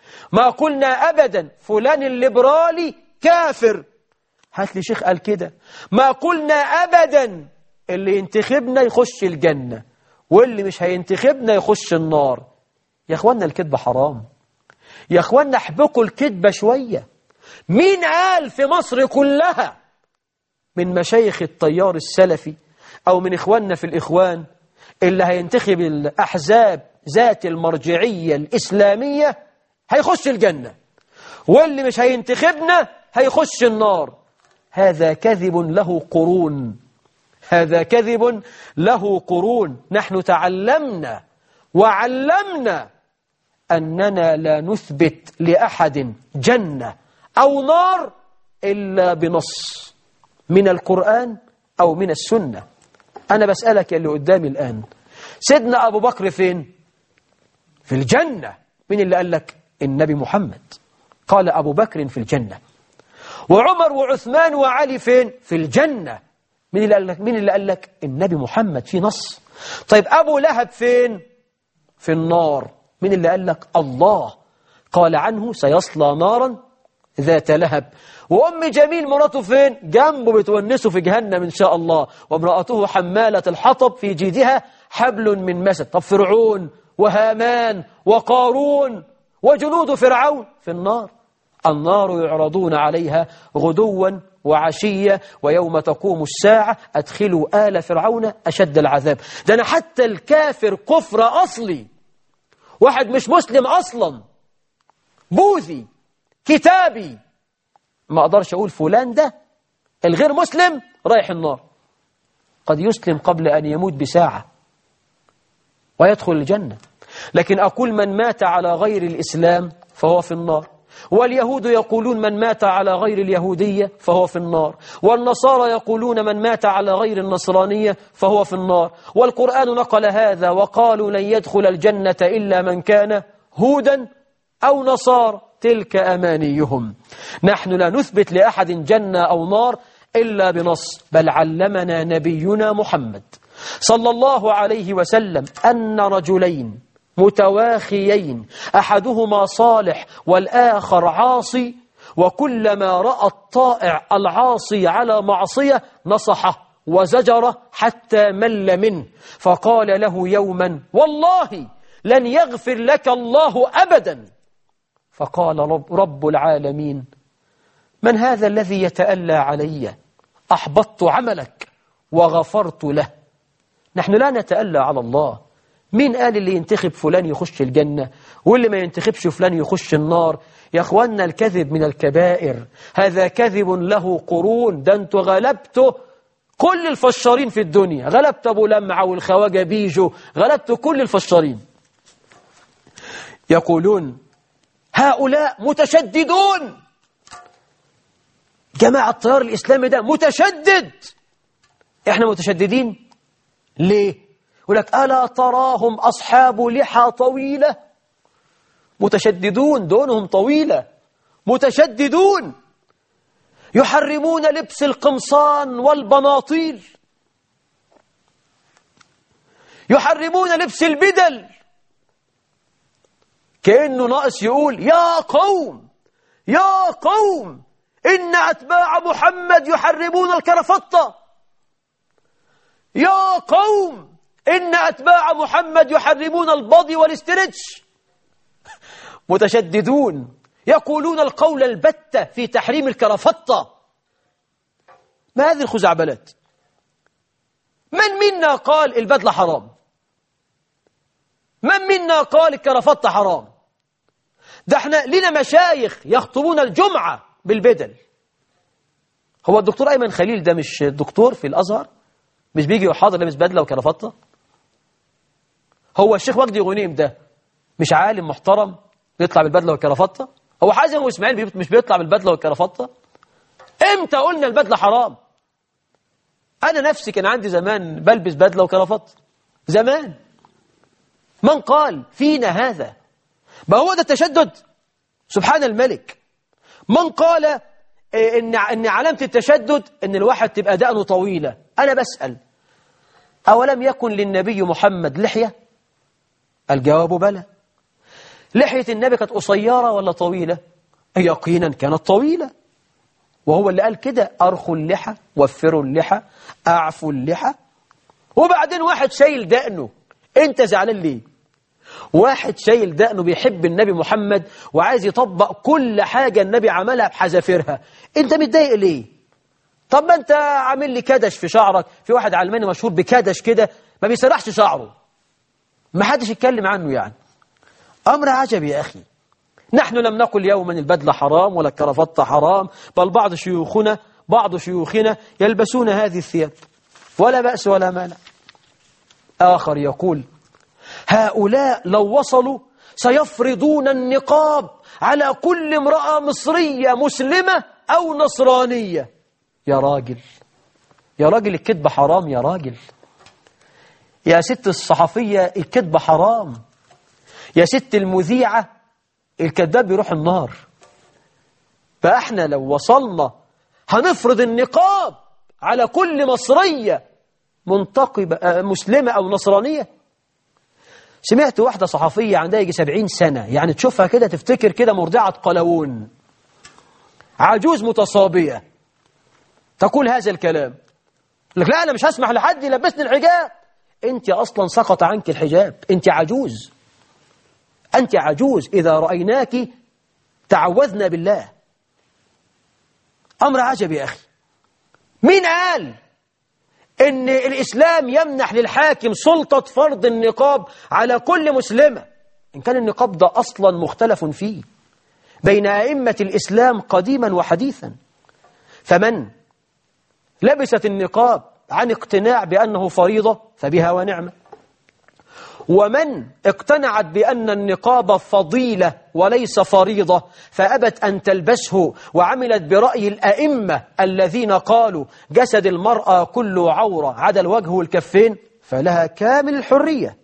Speaker 2: ما قلنا أبدا فلان الليبرالي كافر هات لي شيخ قال كده ما قلنا أبدا اللي ينتخبنا يخش الجنة واللي مش هينتخبنا يخش النار يا اخوانا الكذبة حرام يا اخوانا احبكوا الكذبة شوية مين قال في مصر كلها من مشايخ التيار السلفي أو من إخواننا في الإخوان اللي هينتخب الأحزاب ذات المرجعية الإسلامية هيخش الجنة واللي مش هينتخبنا هيخش النار هذا كذب له قرون هذا كذب له قرون نحن تعلمنا وعلمنا أننا لا نثبت لأحد جنة أو نار إلا بنص من القرآن أو من السنة أنا بسألك اللي قدامي الآن سيدنا أبو بكر فين؟ في الجنة مين اللي قال لك؟ النبي محمد قال أبو بكر في الجنة وعمر وعثمان وعلي فين؟ في الجنة مين اللي قال لك؟ مين اللي قال لك؟ النبي محمد في نص طيب أبو لهب فين؟ في النار مين اللي قال لك؟ الله قال عنه سيصلى نارا ذات لهب وأم جميل مراته فين؟ جنبه بتونسه في جهنم إن شاء الله وامرأته حمالة الحطب في جيدها حبل من مسد طب فرعون وهامان وقارون وجنود فرعون في النار النار يعرضون عليها غدوا وعشية ويوم تقوم الساعة أدخلوا آل فرعون أشد العذاب ده أنا حتى الكافر كفر أصلي واحد مش مسلم أصلا بوذي كتابي ما أقدرش أقول فلان ده الغير مسلم رايح النار قد يسلم قبل أن يموت بساعة ويدخل الجنة لكن أقول من مات على غير الإسلام فهو في النار واليهود يقولون من مات على غير اليهودية فهو في النار والنصارى يقولون من مات على غير النصرانية فهو في النار والقرآن نقل هذا وقالوا لن يدخل الجنة إلا من كان هودا أو نصار تلك أمانيهم نحن لا نثبت لأحد جنة أو نار إلا بنص بل علمنا نبينا محمد صلى الله عليه وسلم أن رجلين متواخيين أحدهما صالح والآخر عاصي وكلما رأى الطائع العاصي على معصية نصحه وزجره حتى مل منه فقال له يوما والله لن يغفر لك الله أبدا فقال رب, رب العالمين من هذا الذي يتألى علي أحبطت عملك وغفرت له نحن لا نتألى على الله مين قال اللي ينتخب فلان يخش الجنة واللي ما ينتخبش فلان يخش النار يا أخوانا الكذب من الكبائر هذا كذب له قرون ده انتوا غلبتوا كل الفشارين في الدنيا غلبت أبو لمعة والخواجة بيجو غلبت كل الفشارين يقولون هؤلاء متشددون جماعة التيار الإسلامي ده متشدد احنا متشددين ليه يقول لك ألا تراهم أصحاب لحى طويلة متشددون دونهم طويلة متشددون يحرمون لبس القمصان والبناطيل يحرمون لبس البدل كأنه ناقص يقول يا قوم يا قوم إن أتباع محمد يحرمون الكرفطة يا قوم إن أتباع محمد يحرمون البضي والاسترتش متشددون يقولون القول البتة في تحريم الكرفطة ما هذه الخزعبلات من منا قال البدلة حرام من منا قال الكرفطة حرام ده احنا لنا مشايخ يخطبون الجمعة بالبدل هو الدكتور أيمن خليل ده مش دكتور في الأزهر مش بيجي يحاضر لابس بدلة وكرافطة هو الشيخ وجدي غنيم ده مش عالم محترم بيطلع بالبدلة والكرافطة هو حازم واسماعيل مش بيطلع بالبدلة والكرافطة امتى قلنا البدلة حرام أنا نفسي كان عندي زمان بلبس بدلة وكرافطة زمان من قال فينا هذا ما هو ده التشدد سبحان الملك من قال إن إن علامة التشدد إن الواحد تبقى دقنه طويلة أنا بسأل أولم يكن للنبي محمد لحية الجواب بلى لحية النبي كانت قصيرة ولا طويلة يقينا كانت طويلة وهو اللي قال كده أرخوا اللحى وفروا اللحى أعفوا اللحى وبعدين واحد شايل دقنه انت زعلان ليه واحد شايل دقنه بيحب النبي محمد وعايز يطبق كل حاجة النبي عملها بحذافيرها انت متضايق ليه طب ما انت عامل لي كدش في شعرك في واحد علماني مشهور بكدش كده ما بيسرحش شعره ما حدش يتكلم عنه يعني أمر عجب يا أخي نحن لم نقل يوما البدلة حرام ولا الكرافطة حرام بل بعض شيوخنا بعض شيوخنا يلبسون هذه الثياب ولا بأس ولا مانع آخر يقول هؤلاء لو وصلوا سيفرضون النقاب على كل امرأة مصرية مسلمة أو نصرانية يا راجل يا راجل الكذب حرام يا راجل يا ست الصحفية الكذب حرام يا ست المذيعة الكذاب بيروح النار فاحنا لو وصلنا هنفرض النقاب على كل مصرية منتقبة مسلمة أو نصرانية سمعت واحدة صحفية عندها يجي سبعين سنة يعني تشوفها كده تفتكر كده مرضعة قلوون عجوز متصابية تقول هذا الكلام لك لا أنا مش هسمح لحد يلبسني الحجاب أنت أصلا سقط عنك الحجاب أنت عجوز أنت عجوز إذا رأيناك تعوذنا بالله أمر عجب يا أخي مين قال إن الإسلام يمنح للحاكم سلطة فرض النقاب على كل مسلمة إن كان النقاب ده أصلا مختلف فيه بين أئمة الإسلام قديما وحديثا فمن لبست النقاب عن اقتناع بأنه فريضة فبها ونعمة ومن اقتنعت بأن النقاب فضيلة وليس فريضة فأبت أن تلبسه وعملت برأي الأئمة الذين قالوا جسد المرأة كله عورة عدا الوجه والكفين فلها كامل الحرية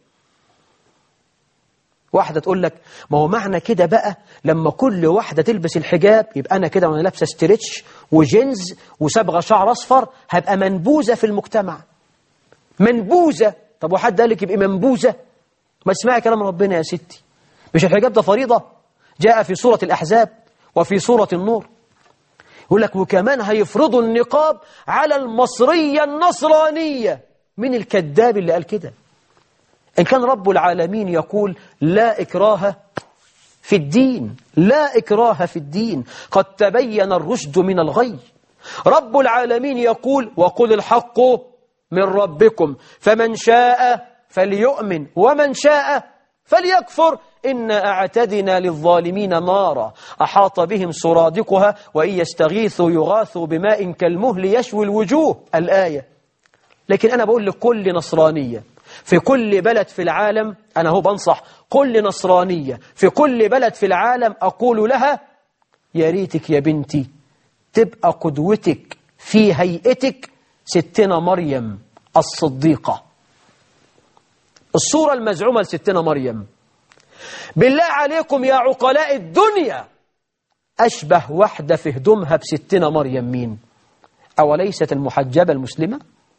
Speaker 2: واحدة تقول لك ما هو معنى كده بقى لما كل واحدة تلبس الحجاب يبقى أنا كده وأنا لابسة ستريتش وجينز وصبغة شعر أصفر هبقى منبوذة في المجتمع منبوذة طب وحد قال لك يبقى منبوذة ما تسمعي كلام ربنا يا ستي مش الحجاب ده فريضة جاء في سورة الأحزاب وفي سورة النور يقول لك وكمان هيفرضوا النقاب على المصرية النصرانية من الكذاب اللي قال كده إن كان رب العالمين يقول لا إكراه في الدين لا إكراه في الدين قد تبين الرشد من الغي رب العالمين يقول وقل الحق من ربكم فمن شاء فليؤمن ومن شاء فليكفر إنا أعتدنا للظالمين نارا أحاط بهم سرادقها وإن يستغيثوا يغاثوا بماء كالمهل يشوي الوجوه الآية لكن أنا بقول لكل نصرانية في كل بلد في العالم أنا هو بنصح كل نصرانية في كل بلد في العالم أقول لها يا ريتك يا بنتي تبقى قدوتك في هيئتك ستنا مريم الصديقة الصورة المزعومة لستنا مريم بالله عليكم يا عقلاء الدنيا أشبه واحدة في هدومها بستنا مريم مين أوليست المحجبة المسلمة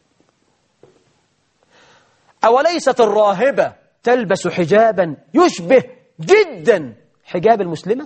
Speaker 2: أوليست الراهبة تلبس حجابا يشبه جدا حجاب المسلمة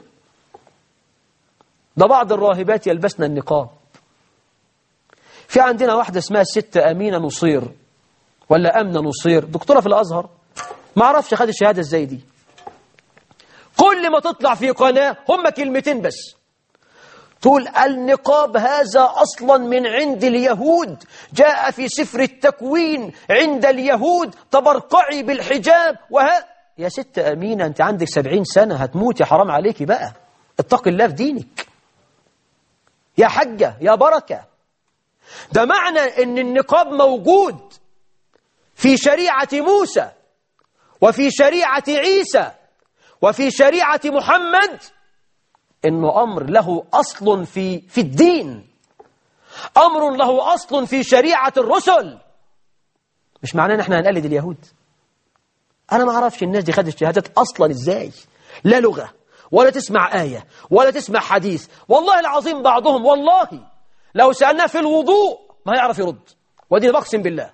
Speaker 2: ده بعض الراهبات يلبسن النقاب في عندنا واحدة اسمها الست أمينة نصير ولا أمنة نصير دكتورة في الأزهر ما أعرفش خد الشهادة ازاي دي كل ما تطلع في قناة هم كلمتين بس تقول النقاب هذا أصلا من عند اليهود جاء في سفر التكوين عند اليهود تبرقعي بالحجاب وها يا ست أمينة أنت عندك سبعين سنة هتموتي حرام عليكي بقى اتق الله في دينك يا حجة يا بركة ده معنى ان النقاب موجود في شريعة موسى وفي شريعة عيسى وفي شريعة محمد إنه أمر له أصل في في الدين أمر له أصل في شريعة الرسل مش معناه إن إحنا هنقلد اليهود أنا ما أعرفش الناس دي خدت الشهادات أصلا إزاي لا لغة ولا تسمع آية ولا تسمع حديث والله العظيم بعضهم والله لو سألناه في الوضوء ما يعرف يرد ودي بقسم بالله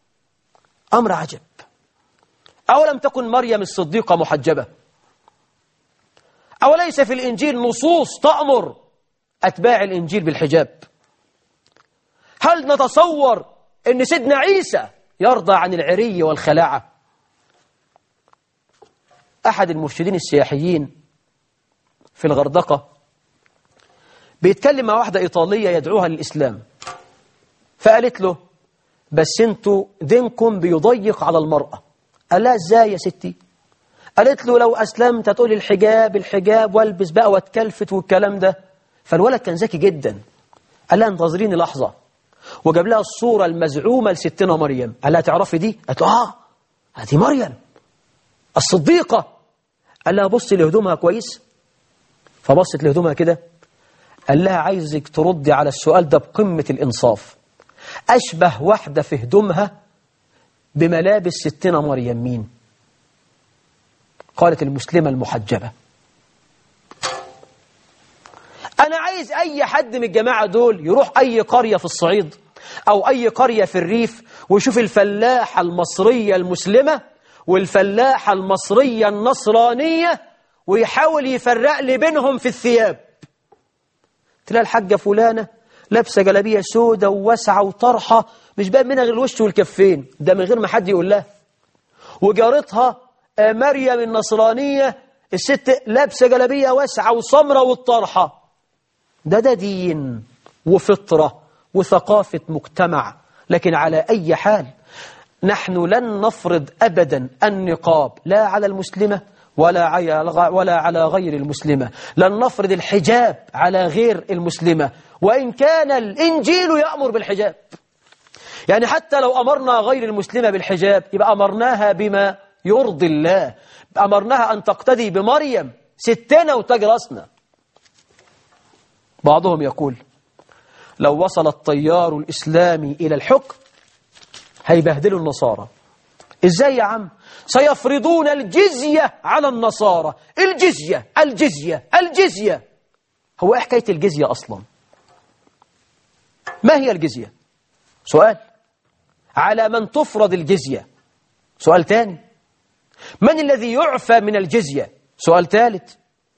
Speaker 2: أمر عجب أولم تكن مريم الصديقة محجبة أوليس في الإنجيل نصوص تأمر أتباع الإنجيل بالحجاب هل نتصور أن سيدنا عيسى يرضى عن العري والخلاعة أحد المرشدين السياحيين في الغردقة بيتكلم مع واحدة إيطالية يدعوها للإسلام فقالت له بس انتوا دينكم بيضيق على المرأة قال لها ازاي يا ستي قالت له لو أسلمت تقول الحجاب الحجاب والبس بقى واتكلفت والكلام ده فالولد كان ذكي جدا قال لها انتظريني لحظة وجاب لها الصورة المزعومة لستنا مريم قال لها تعرفي دي قالت له اه هذه مريم الصديقة قال لها بصي لهدومها كويس فبصت لهدومها كده قال لها عايزك تردي على السؤال ده بقمة الإنصاف أشبه واحدة في هدومها بملابس ستنا مريم مين قالت المسلمة المحجبة أنا عايز أي حد من الجماعة دول يروح أي قرية في الصعيد أو أي قرية في الريف ويشوف الفلاحة المصرية المسلمة والفلاحة المصرية النصرانية ويحاول يفرق لي بينهم في الثياب تلاقي الحاجة فلانة لابسة جلابية سودة وواسعة وطرحة مش بقى منها غير الوش والكفين ده من غير ما حد يقول لها وجارتها آه، مريم النصرانية الست لابسة جلابية واسعة وسمرة والطرحة ده ده دين وفطرة وثقافة مجتمع لكن على أي حال نحن لن نفرض أبدا النقاب لا على المسلمة ولا على ولا على غير المسلمة لن نفرض الحجاب على غير المسلمة وإن كان الإنجيل يأمر بالحجاب يعني حتى لو أمرنا غير المسلمة بالحجاب يبقى أمرناها بما يرضي الله أمرناها أن تقتدي بمريم ستنا وتاج راسنا بعضهم يقول لو وصل الطيار الإسلامي إلى الحكم هيبهدلوا النصارى إزاي يا عم سيفرضون الجزية على النصارى الجزية الجزية الجزية هو إيه حكاية الجزية أصلا ما هي الجزية سؤال على من تفرض الجزية سؤال تاني من الذي يعفى من الجزية سؤال ثالث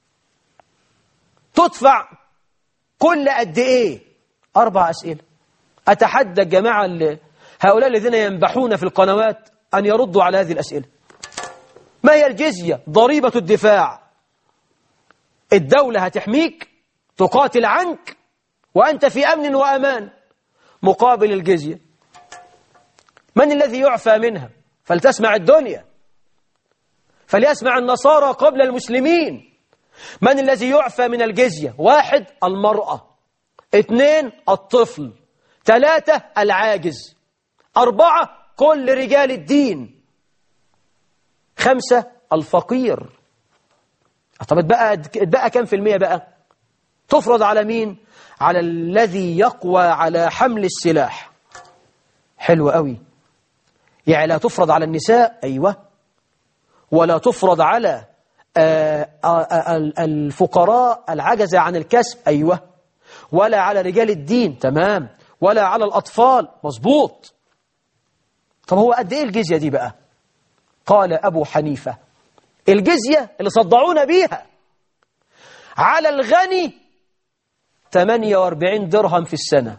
Speaker 2: تدفع كل قد ايه اربع اسئله اتحدى الجماعه اللي هؤلاء الذين ينبحون في القنوات ان يردوا على هذه الاسئله ما هي الجزيه ضريبه الدفاع الدوله هتحميك تقاتل عنك وانت في امن وامان مقابل الجزيه من الذي يعفى منها فلتسمع الدنيا فليسمع النصارى قبل المسلمين من الذي يعفى من الجزية واحد المرأة اثنين الطفل ثلاثة العاجز أربعة كل رجال الدين خمسة الفقير طب اتبقى, اتبقى كم في المية بقى تفرض على مين على الذي يقوى على حمل السلاح حلو قوي يعني لا تفرض على النساء أيوة ولا تفرض على آه، آه، آه، الفقراء العجزة عن الكسب أيوة ولا على رجال الدين تمام ولا على الأطفال مظبوط طب هو قد إيه الجزية دي بقى قال أبو حنيفة الجزية اللي صدعونا بيها على الغني 48 درهم في السنة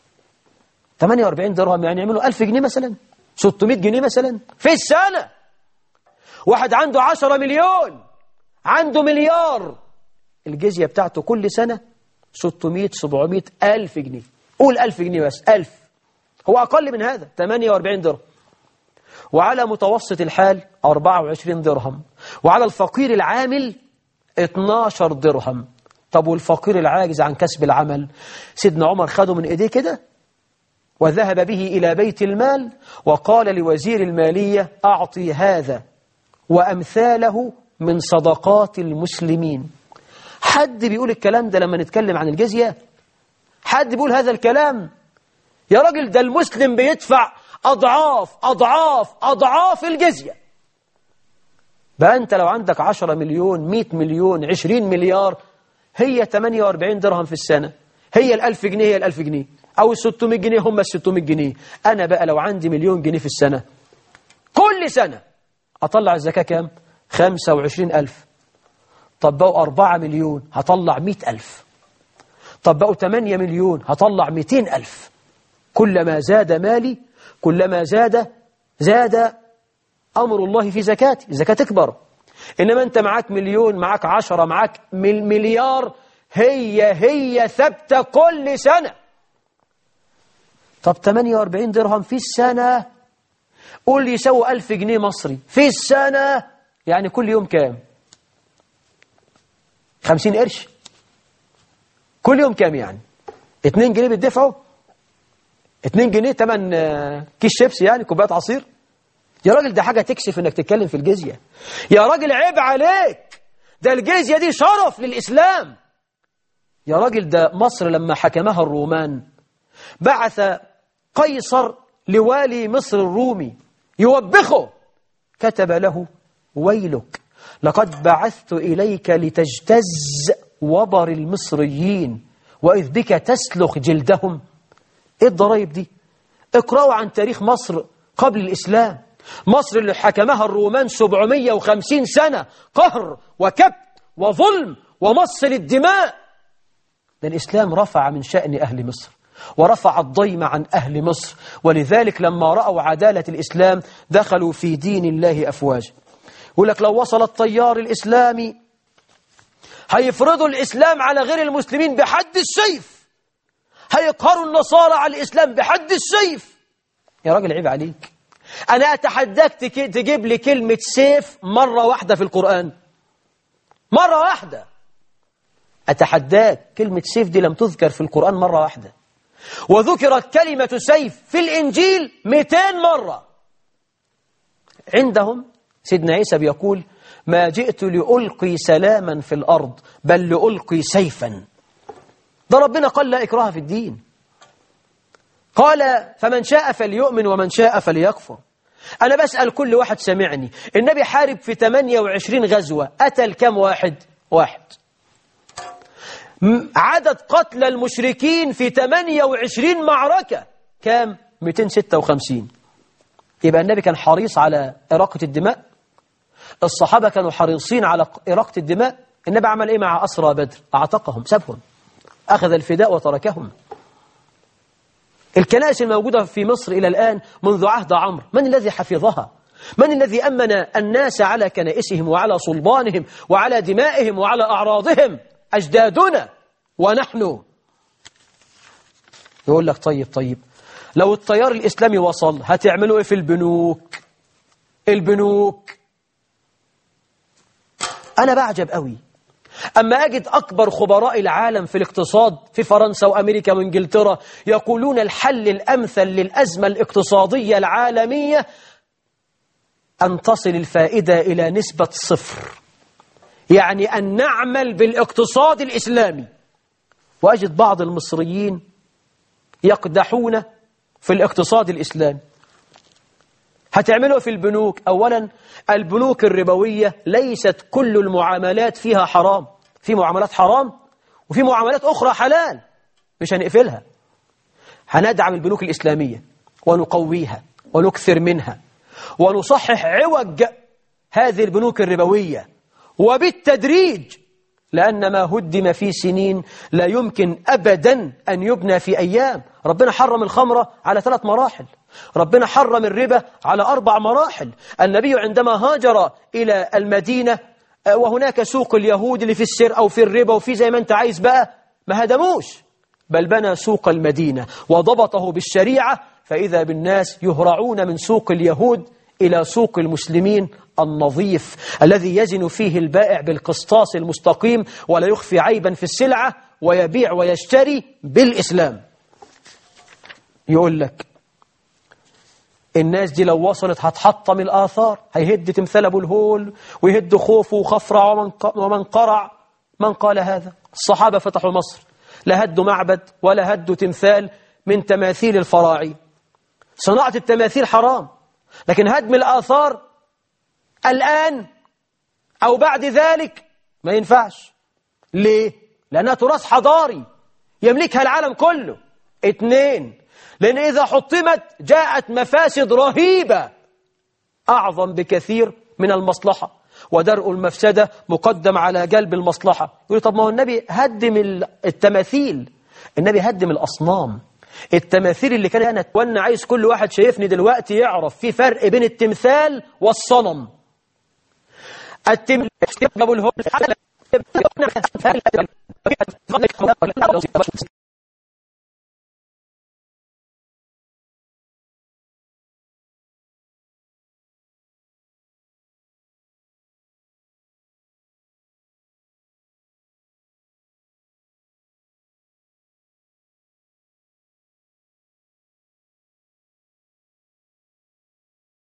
Speaker 2: 48 درهم يعني يعملوا 1000 جنيه مثلا 600 جنيه مثلا في السنة واحد عنده 10 مليون عنده مليار الجزية بتاعته كل سنة 600 700 ألف جنيه قول ألف جنيه بس ألف هو أقل من هذا 48 درهم وعلى متوسط الحال 24 درهم وعلى الفقير العامل 12 درهم طب والفقير العاجز عن كسب العمل سيدنا عمر خده من ايديه كده وذهب به إلى بيت المال وقال لوزير المالية أعطي هذا وأمثاله من صدقات المسلمين حد بيقول الكلام ده لما نتكلم عن الجزية حد بيقول هذا الكلام يا راجل ده المسلم بيدفع أضعاف أضعاف أضعاف الجزية بقى أنت لو عندك 10 مليون 100 مليون 20 مليار هي 48 درهم في السنة هي الألف جنيه هي الألف جنيه أو الستمائة جنيه هم الستمائة جنيه أنا بقى لو عندي مليون جنيه في السنة كل سنة أطلع الزكاة كام؟ خمسة وعشرين ألف طب بقوا أربعة مليون هطلع مئة ألف طب بقوا تمانية مليون هطلع مئتين ألف كلما زاد مالي كلما زاد زاد أمر الله في زكاتي الزكاة تكبر إنما أنت معاك مليون معاك عشرة معاك مل مليار هي هي ثابتة كل سنة طب 48 درهم في السنة قول لي يسوي 1000 جنيه مصري في السنة يعني كل يوم كام 50 قرش كل يوم كام يعني 2 جنيه بتدفعوا 2 جنيه تمن كيس شيبسي يعني كوبايات عصير يا راجل ده حاجة تكسف انك تتكلم في الجزية يا راجل عيب عليك ده الجزية دي شرف للإسلام يا راجل ده مصر لما حكمها الرومان بعث قيصر لوالي مصر الرومي يوبخه كتب له ويلك لقد بعثت إليك لتجتز وبر المصريين وإذ بك تسلخ جلدهم إيه الضرايب دي اقرأوا عن تاريخ مصر قبل الإسلام مصر اللي حكمها الرومان 750 سنة قهر وكبت وظلم ومص للدماء ده الإسلام رفع من شأن أهل مصر ورفع الضيم عن أهل مصر ولذلك لما رأوا عدالة الإسلام دخلوا في دين الله أفواجا يقول لك لو وصل الطيار الإسلامي هيفرضوا الإسلام على غير المسلمين بحد السيف هيقهروا النصارى على الإسلام بحد السيف يا راجل عيب عليك أنا أتحداك تجيب لي كلمة سيف مرة واحدة في القرآن مرة واحدة أتحداك كلمة سيف دي لم تذكر في القرآن مرة واحدة وذكرت كلمة سيف في الإنجيل 200 مرة عندهم سيدنا عيسى بيقول ما جئت لألقي سلاما في الأرض بل لألقي سيفا ده ربنا قال لا إكراه في الدين قال فمن شاء فليؤمن ومن شاء فليكفر أنا بسأل كل واحد سمعني النبي حارب في 28 غزوة قتل كم واحد واحد عدد قتل المشركين في 28 معركة كام 256 يبقى النبي كان حريص على إراقة الدماء الصحابة كانوا حريصين على إراقة الدماء النبي عمل إيه مع أسرى بدر أعتقهم سبهم أخذ الفداء وتركهم الكنائس الموجودة في مصر إلى الآن منذ عهد عمرو من الذي حفظها من الذي أمن الناس على كنائسهم وعلى صلبانهم وعلى دمائهم وعلى أعراضهم أجدادنا ونحن يقول لك طيب طيب لو التيار الإسلامي وصل هتعملوا إيه في البنوك البنوك أنا بعجب قوي أما أجد أكبر خبراء العالم في الاقتصاد في فرنسا وأمريكا وإنجلترا يقولون الحل الأمثل للأزمة الاقتصادية العالمية أن تصل الفائدة إلى نسبة صفر يعني أن نعمل بالاقتصاد الإسلامي وأجد بعض المصريين يقدحون في الاقتصاد الإسلامي هتعملوا في البنوك أولا البنوك الربوية ليست كل المعاملات فيها حرام في معاملات حرام وفي معاملات أخرى حلال مش هنقفلها هندعم البنوك الإسلامية ونقويها ونكثر منها ونصحح عوج هذه البنوك الربوية وبالتدريج لأن ما هدم في سنين لا يمكن أبدا أن يبنى في أيام ربنا حرم الخمرة على ثلاث مراحل ربنا حرم الربا على أربع مراحل النبي عندما هاجر إلى المدينة وهناك سوق اليهود اللي في السر أو في الربا وفي زي ما أنت عايز بقى ما هدموش بل بنى سوق المدينة وضبطه بالشريعة فإذا بالناس يهرعون من سوق اليهود إلى سوق المسلمين النظيف الذي يزن فيه البائع بالقسطاس المستقيم ولا يخفي عيبا في السلعة ويبيع ويشتري بالإسلام يقول لك الناس دي لو وصلت هتحطم الآثار هيهد تمثال أبو الهول ويهد خوفه وخفرع ومن, ومن قرع من قال هذا الصحابة فتحوا مصر لا هدوا معبد ولا هدوا تمثال من تماثيل الفراعي صناعة التماثيل حرام لكن هدم الآثار الآن أو بعد ذلك ما ينفعش ليه؟ لأنها تراث حضاري يملكها العالم كله اثنين لأن إذا حطمت جاءت مفاسد رهيبة أعظم بكثير من المصلحة ودرء المفسدة مقدم على جلب المصلحة يقول طب ما هو النبي هدم التماثيل النبي هدم الأصنام التماثيل اللي كان أنا وأنا عايز كل واحد شايفني دلوقتي يعرف في فرق بين التمثال والصنم التمثال